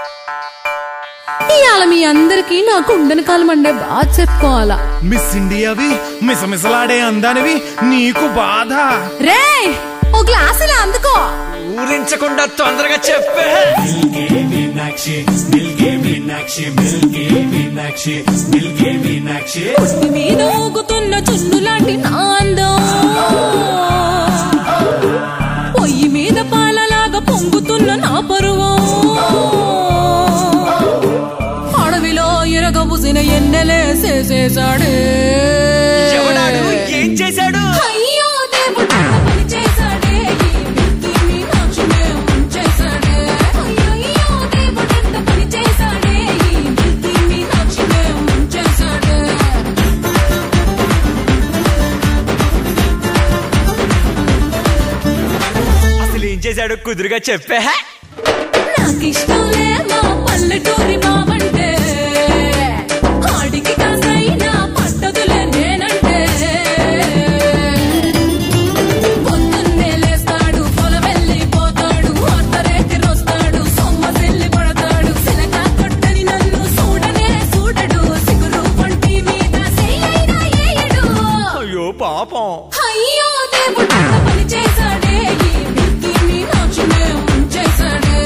ఇవాళ మీ అందరికి నాకు ఉండని కాలం అండే బాగా చెప్పుకోవాలా మిస్ ఇండియావి మిసమిసలాడే అందానివి నీకు బాధ రే ఓ గ్లాస్ ఇలా అందుకో ఊరించకుండా తొందరగా చెప్పే పుట్టి మీద ఊగుతున్న చున్ను లాంటి నా అందం పొయ్యి మీద పాలలాగా పొంగుతున్న నా పరువం అడవిలో ఎరగబుసిన ఎన్నెలేసేసేసాడే ఎవడాడు ఏం చేశాడు అయ్యో దేవుడు పని చేశాడే ఈ మిల్కీ మీనాక్షినే ముంచేశాడే అయ్యయ్యో దేవుడు ఎంత పని చేశాడే ఈ మిల్కీ మీనాక్షినే ముంచేశాడే అసలు ఏం చేశాడు కుదురుగా చెప్పే నాకిష్టంలే మా పల్లెటూరి మావంటే ఆడికి కాసైనా పట్టదులే నేనంటే పొద్దున్నే లేస్తాడు పొలవెళ్ళిపోతాడు అత్తరేతి రోస్తాడు సొమ్మసిల్లి పడతాడు సిలక కొట్టని నన్ను చూడనే చూడడు సిగురు వంటి మీద చెయ్యైనా ఏయడు అయ్యో పాపం అయ్యో దేవుడు ఎంత పని చేశాడే ఈ మిల్కీ మీనాక్షినే ముంచేశాడే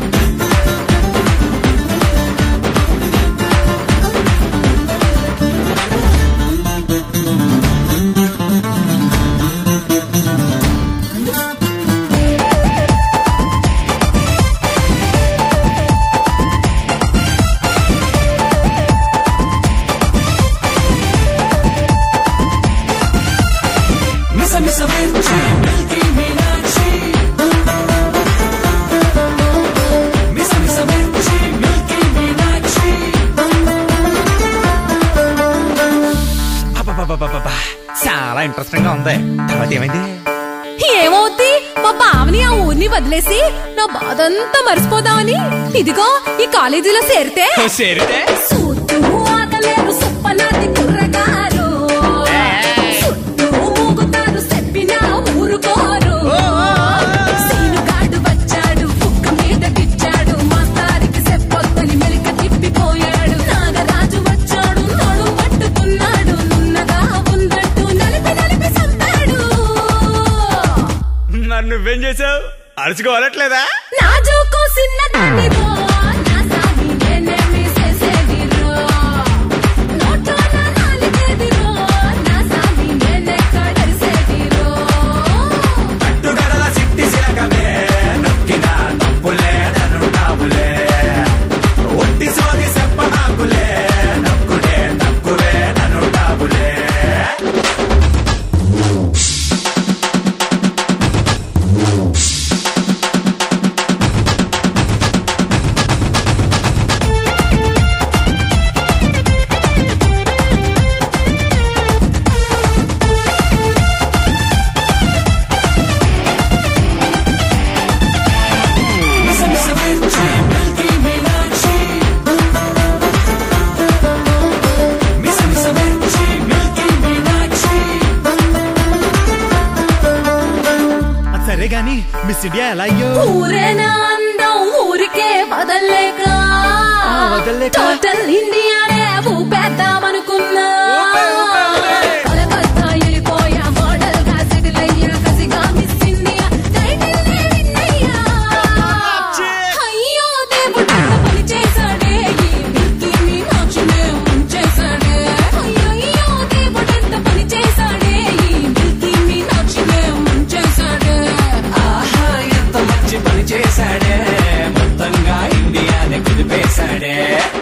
మిస మిస మిర్చి మిల్కీ మీనాక్షి మిస మిస మిర్చి మిల్కీ మీనాక్షి అబ్బబ్బబ్బబ్బబ్బా. చాలా ఇంట్రెస్టింగ్ గా ఉంది తర్వాత ఏమైంది ఏమవుద్ది మా బావని ఆ ఊరిని వదిలేసి నా బాధంతా మర్చిపోదామని ఇదిగో ఈ కాలేజీలో చేరితే సేరితే సూత్తు ఆగలేరు సుప్పనాటి కుర్రగారు చుట్టూ మూగుతారు చెప్పినా ఊరుకోరు సీనుగాడు వచ్చాడు కుక్క మీద గిచ్చాడు మాస్తారికి చెప్పొద్దని మెలిక తిప్పిపోయాడు నాగరాజు వచ్చాడు నడు పట్టుకున్నాడు నున్నగా ఉందంటూ నలిపి నలిపి సంపాడు మరి నువ్వేం చేసావు అరుచుకోవాలట్లేదా నాజూకు సిన్నదానిదో నా సామి నేనేమి చేసేదిరో నోట్లో నా నాలుగేదిరో నా సామి నేనెక్కడరిసేదిరో అట్టుగడల సిట్టి సిలకమే నొక్కిన తప్పులే నన్నుంటావులే ఒట్టి సోది చెప్పనాకులే నొక్కుడే తక్కువే నన్నుంటావులే మిస మిస మిర్చి మిల్కీ మీనాక్షి మిస మిస మిర్చి మిల్కీ మీనాక్షి అది సరే గాని మిస్ ఇండియా ఎలా అయ్యో ఊరేనా అందం ఊరికే వదల్లేక వదల్లేక? టోటల్ ఇండియానే ఊపేద్దామనుకున్నా కలకత్తా వెళ్ళిపోయా మోడల్ గా సెటిల్ అయ్యా కసిగా మిస్ ఇండియా టైటిల్ నే విన్నయ్యా అయ్యో దేవుడు ఎంత పని చేశాడే ఈ మిల్కీ మీనాక్షినే ముంచేశాడే అయ్యయ్యో దేవుడు ఎంత పని చేశాడే ఈ మిల్కీ మీనాక్షినే ముంచేశాడే ఆహా ఎంత మంచి పని చేశాడే మొత్తంగా ఇండియాని కుదిపేశాడే